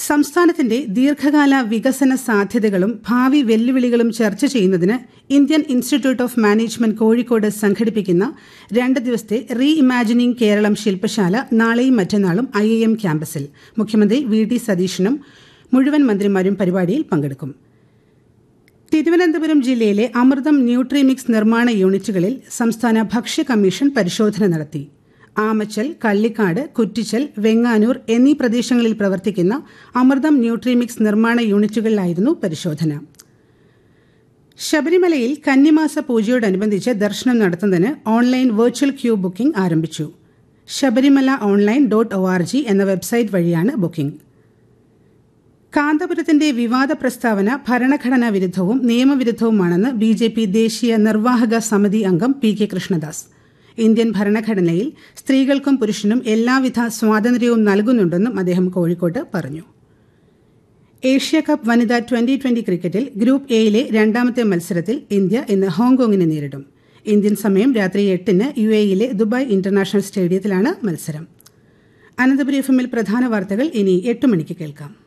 സംസ്ഥാനത്തിന്റെ ദീർഘകാല വികസന സാധ്യതകളും ഭാവി വെല്ലുവിളികളും ചർച്ച ചെയ്യുന്നതിന് Indian institute of management Kozhikode സംഘടിപ്പിക്കുന്ന രണ്ട് ദിവസത്തെ റീ ഇമാജിനിംഗ് കേരളം ശില്പശാല നാളെയും മറ്റന്നാളും ഐ എം ക്യാമ്പസിൽ മുഖ്യമന്ത്രി വി ഡി സതീശനും മുഴുവൻ മന്ത്രിമാരും പരിപാടിയിൽ പങ്കെടുക്കും തിരുവനന്തപുരം ജില്ലയിലെ അമൃതം ന്യൂട്രിമിക്സ് നിർമ്മാണ യൂണിറ്റുകളിൽ സംസ്ഥാന ഭക്ഷ്യ കമ്മീഷൻ പരിശോധന നടത്തി ആമച്ചൽ കള്ളിക്കാട് കുറ്റിച്ചൽ വെങ്ങാനൂർ എന്നീ പ്രദേശങ്ങളിൽ പ്രവർത്തിക്കുന്ന അമൃതം ന്യൂട്രിമിക്സ് നിർമ്മാണ യൂണിറ്റുകളിലായിരുന്നു പരിശോധന ശബരിമലയിൽ കന്നിമാസ പൂജയോടനുബന്ധിച്ച് ദർശനം നടത്തുന്നതിന് ഓൺലൈൻ വെർച്വൽ ക്യൂ ബുക്കിംഗ് ആരംഭിച്ചു Sabarimala online dot O R G എന്ന വെബ്സൈറ്റ് വഴിയാണ് ബുക്കിംഗ് കാന്തപുരത്തിന്റെ വിവാദ പ്രസ്താവന ഭരണഘടനാ വിരുദ്ധവും നിയമവിരുദ്ധവുമാണെന്ന് ബി ജെ പി ദേശീയ നിർവാഹക സമിതി അംഗം പി കെ കൃഷ്ണദാസ് ഇന്ത്യൻ ഭരണഘടനയിൽ സ്ത്രീകൾക്കും പുരുഷനും എല്ലാവിധ സ്വാതന്ത്ര്യവും നൽകുന്നുണ്ടെന്നും അദ്ദേഹം കോഴിക്കോട്ട് പറഞ്ഞു ഏഷ്യ കപ്പ് വനിതാ ട്വന്റി ട്വന്റി ക്രിക്കറ്റിൽ ഗ്രൂപ്പ് എയിലെ രണ്ടാമത്തെ മത്സരത്തിൽ ഇന്ത്യ ഇന്ന് ഹോങ്കോങ്ങിനെ നേരിടും ഇന്ത്യൻ സമയം രാത്രി എട്ടിന് യു എയിലെ ദുബായ് ഇന്റർനാഷണൽ സ്റ്റേഡിയത്തിലാണ് മത്സരം അനന്തപുരി എഫ് എമ്മിൽ പ്രധാന വാർത്തകൾ ഇനി എട്ട് മണിക്ക് കേൾക്കാം